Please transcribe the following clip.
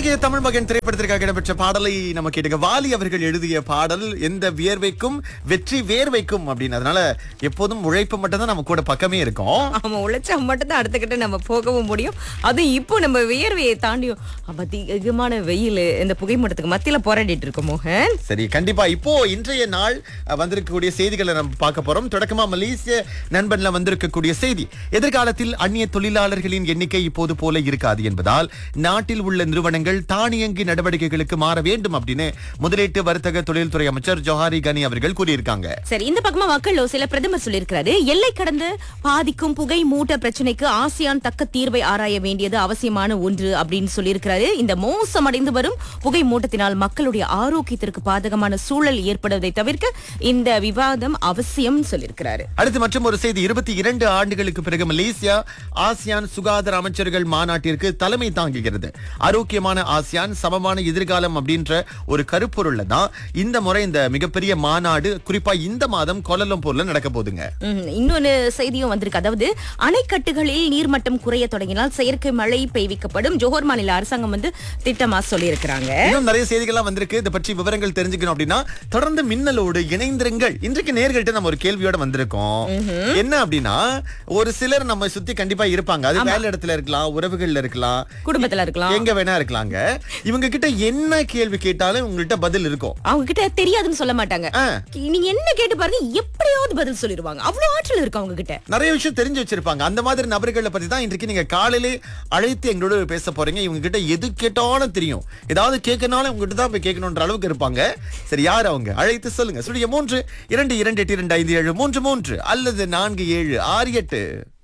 இன்றைக்கு தமிழ் மகன் திரைப்படத்திற்காக இடம்பெற்ற பாடலை நம்ம கேட்டுங்க வாலி அவர்கள் எழுதிய பாடல் எந்த வியர்வைக்கும் வெற்றி வேர்வைக்கும் அப்படின்னு அதனால எப்போதும் உழைப்பு மட்டும் தான் நம்ம கூட பக்கமே இருக்கும் ஆமா உழைச்சா மட்டும் தான் அடுத்த கிட்ட நம்ம போகவும் முடியும் அதுவும் இப்போ நம்ம வியர்வையை தாண்டியும் அதிகமான வெயில் இந்த புகைமூட்டத்துக்கு மத்தியில போராடிட்டு இருக்கோம் மோகன் சரி கண்டிப்பா இப்போ இன்றைய நாள் அஹ், வந்திருக்கக்கூடிய செய்திகளை நம்ம பார்க்க போறோம் தொடக்கமா மலேசிய நண்பன்ல வந்திருக்கக்கூடிய செய்தி எதிர்காலத்தில் அந்நிய தொழிலாளர்களின் எண்ணிக்கை இப்போது போல இருக்காது என்பதால் நாட்டில் உள்ள நிறுவனங்கள் தானியங்கி நடவடிக்கைகளுக்கு மாற வேண்டும் அப்படின்னு முதலீட்டு வர்த்தக தொழில்துறை அமைச்சர் ஜோஹாரி கனி அவர்கள் கூறியிருக்காங்க சரி இந்த பக்கமா மக்கள் சில பிரதமர் சொல்லியிருக்கிறாரு எல்லை கடந்து பாதிக்கும் புகை மூட்ட பிரச்சனைக்கு ஆசியான் தக்க தீர்வை ஆராய வேண்டியது அவசியமான ஒன்று அப்படின்னு சொல்லியிருக்கிறாரு இந்த மோசமடைந்து வரும் புகை மூட்டத்தினால் மக்களுடைய ஆரோக்கியத்திற்கு பாதகமான சூழல் ஏற்படுவதை தவிர்க்க இந்த விவாதம் அவசியம் சொல்லியிருக்கிறாரு அடுத்து மற்றும் ஒரு செய்தி இருபத்தி இரண்டு ஆண்டுகளுக்கு பிறகு மலேசியா ஆசியான் சுகாதார அமைச்சர்கள் மாநாட்டிற்கு தலைமை தாங்குகிறது ஆரோக்கியமான ஆசியான் சமமான எதிர்காலம் அப்படின்ற ஒரு கருப்பொருள்ல தான் இந்த முறை இந்த மிகப்பெரிய மாநாடு குறிப்பா இந்த மாதம் கோலலம்பூர்ல நடக்க போகுதுங்க ம், இன்னொரு செய்தியும் வந்திருக்கு அதாவது அணைக்கட்டுகளில் நீர்மட்டம் குறைய தொடங்கினால் செயற்கை மழை பெய்விக்கப்படும் ஜோஹர் மாநில அரசாங்கம் வந்து திட்டமா சொல்லியிருக்கிறாங்க இன்னும் நிறைய செய்திகள்லாம் வந்திருக்கு இதை பற்றி விவரங்கள் தெரிஞ்சுக்கணும் அப்படின்னா தொடர்ந்து மின்னலோடு இணைந்திருங்கள் இன்றைக்கு நேர்கள்ட்ட நம்ம ஒரு கேள்வியோட வந்திருக்கோம் என்ன அப்படின்னா ஒரு சிலர் நம்ம சுத்தி கண்டிப்பா இருப்பாங்க அது வேலை இடத்துல இருக்கலாம் உறவுகள்ல இருக்கலாம் குடும்பத்துல இருக்கலாம் எங்க வேணா இருக்கலாங்க இவங்க கிட்ட என்ன கேள்வி கேட்டாலும் உங்கள்கிட்ட பதில் இருக்கும் அவங்க கிட்ட தெரியாதுன்னு சொல்ல மாட்டாங்க ஆ. நீங்க என்ன கேட்டு பாருங்க எப்படியாவது பதில் சொல்லிடுவாங்க அவ்வளவு ஆற்றல் இருக்கு அவங்க கிட்ட நிறைய விஷயம் தெரிஞ்சு வச்சிருப்பாங்க அந்த மாதிரி நபர்களை பத்தி தான் இன்றைக்கு நீங்க காலையிலே அழைத்து எங்களோட பேச போறீங்க இவங்க கிட்ட எது கேட்டாலும் தெரியும் ஏதாவது கேட்கனாலும் உங்ககிட்ட தான் போய் கேட்கணுன்ற அளவுக்கு இருப்பாங்க சரி யார் அவங்க அழைத்து சொல்லுங்க சுழிய மூன்று இரண்டு இரண்டு எட்டு இரண்டு ஐந்து ஏழு மூன்று மூன்று அல்லது நான்கு ஏழு ஆறு எட்டு